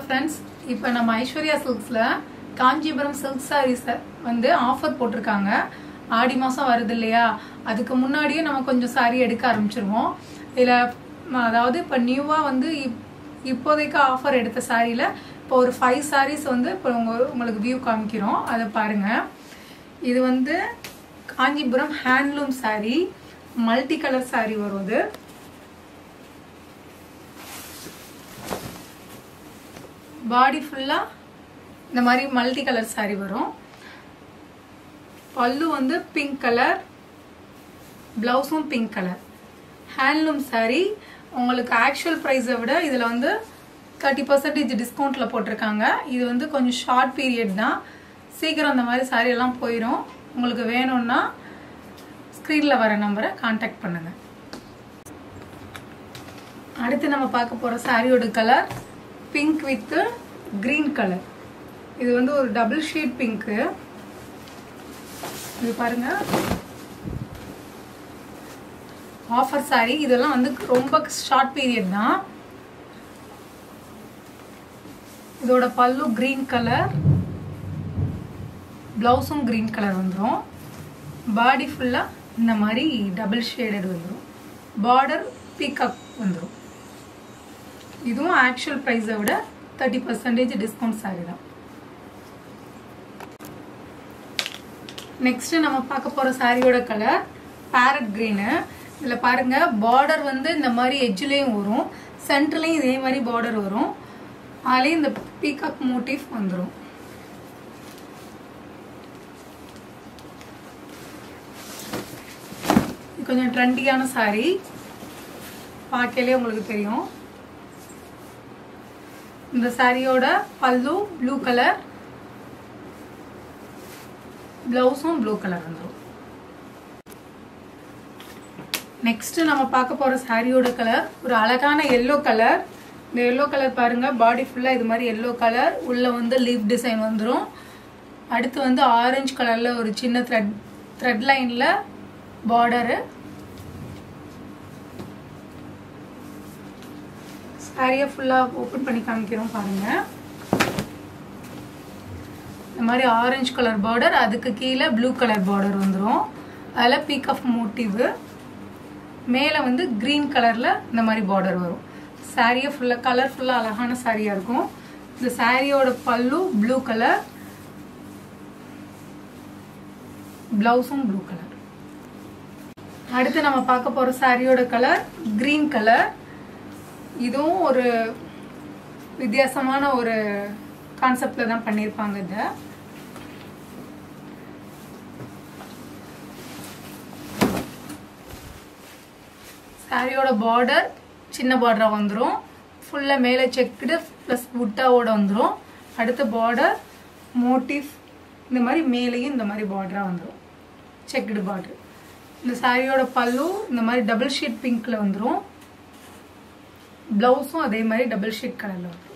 friends இப்போ நம்ம ஐஸ்வர்யா சில்க்ஸில் காஞ்சிபுரம் சில்க் சாரீஸ் வந்து ஆஃபர் போட்டிருக்காங்க ஆடி மாதம் வருது இல்லையா அதுக்கு முன்னாடியே நம்ம கொஞ்சம் சாரீ எடுக்க ஆரம்பிச்சிருவோம் இதில் அதாவது இப்போ நியூவாக வந்து இப்- இப்போதைக்கு ஆஃபர் எடுத்த சாரியில் இப்போ ஒரு ஃபைவ் சாரீஸ் வந்து இப்போ உங்க உங்களுக்கு வியூ காமிக்கிறோம் அதை பாருங்கள் இது வந்து Kanchipuram handloom saree multi colour saree வரும் இது பாடி ஃபுல்லாக இந்த மாதிரி மல்டி கலர் saree வரும் பல்லு வந்து பிங்க் கலர் ப்ளவுஸும் பிங்க் கலர் ஹேண்ட்லூம் saree உங்களுக்கு ஆக்சுவல் ப்ரைஸை விட இதில் வந்து தேர்ட்டி பர்சன்டேஜ் டிஸ்கவுண்ட்டில் போட்டிருக்காங்க இது வந்து கொஞ்சம் ஷார்ட் பீரியட் தான் சீக்கிரம் அந்த மாதிரி saree எல்லாம் போயிடும் உங்களுக்கு வேணும்னா ஸ்க்ரீனில் வர நம்பரை காண்டாக்ட் பண்ணுங்கள் அடுத்து நம்ம பார்க்க போகிற சாரியோட colour pink with green colour இது வந்து ஒரு டபுள் ஷேட் பிங்க்கு இது பாருங்க ஆஃபர் saree இதெல்லாம் வந்து ரொம்ப ஷார்ட் பீரியட் தான் இதோட பல்லு green கலர் ப்ளவுஸும் green கலர் வந்துடும் பாடி ஃபுல்லாக இந்த மாதிரி டபுள் ஷேடட் வந்துடும் பார்டர் பீக்கப் வந்துடும் இதுவும் ஆக்சுவல் ப்ரைஸை விட தேர்ட்டி பர்சன்டேஜ் டிஸ்கவுண்ட் சாரி தான் நெக்ஸ்ட் நம்ம பார்க்க போகிற சாரியோட கலர் பேரட் க்ரீனு இதில் பாருங்க பார்டர் வந்து இந்த மாதிரி எட்ஜ்லேயும் வரும் சென்டர்லேயும் இதே மாதிரி பார்டர் வரும் அதுலேயும் இந்த பீகாக் மோட்டிவ் வந்துடும் இது கொஞ்சம் ட்ரெண்டியான saree பார்க்கலே உங்களுக்கு தெரியும் இந்த சாரியோட பல்லு ப்ளூ கலர் பிளவுஸும் ப்ளூ கலர் வந்துடும் நெக்ஸ்ட் நம்ம பார்க்க போற சாரியோட கலர் ஒரு அழகான எல்லோ கலர் இந்த எல்லோ கலர் பாருங்க பாடி ஃபுல்லா இது மாதிரி எல்லோ கலர் உள்ள வந்து லீஃப் டிசைன் வந்துடும் அடுத்து வந்து ஆரஞ்சு கலர்ல ஒரு சின்ன த்ரெட் த்ரெட் லைன்ல பார்டரு சாரியை ஃபுல்லாக ஓப்பன் பண்ணி காமிக்கிறோம் பாருங்க இந்த மாதிரி ஆரஞ்சு கலர் பார்டர் அதுக்கு கீழே ப்ளூ கலர் பார்டர் வந்துடும் அதில் பீக் ஆஃப் மோட்டிவ் மேலே வந்து க்ரீன் கலரில் இந்த மாதிரி பார்டர் வரும் சாரியை ஃபுல்லாக கலர்ஃபுல்லாக அழகான சாரியாக இருக்கும் இந்த சாரியோட பல்லு ப்ளூ கலர் ப்ளவுஸும் ப்ளூ கலர் அடுத்து நம்ம பார்க்க போகிற சாரியோட கலர் க்ரீன் கலர் இதுவும் ஒரு வித்தியாசமான ஒரு கான்செப்ட்ல தான் பண்ணியிருப்பாங்க இதை சாரியோட பார்டர் சின்ன பார்டராக வந்துடும் ஃபுல்லாக மேலே செக்குடு ப்ளஸ் புட்டாவோட வந்துடும் அடுத்த பார்டர் மோட்டிவ் இந்த மாதிரி மேலேயும் இந்த மாதிரி பார்டராக வந்துடும் செக்குடு பார்டர் இந்த சாரியோட பல்லு இந்த மாதிரி டபுள் ஷீட் பிங்க்கில் வந்துடும் ப்ளவுஸும் அதே மாதிரி டபுள் ஷீட் கலரில் வரும்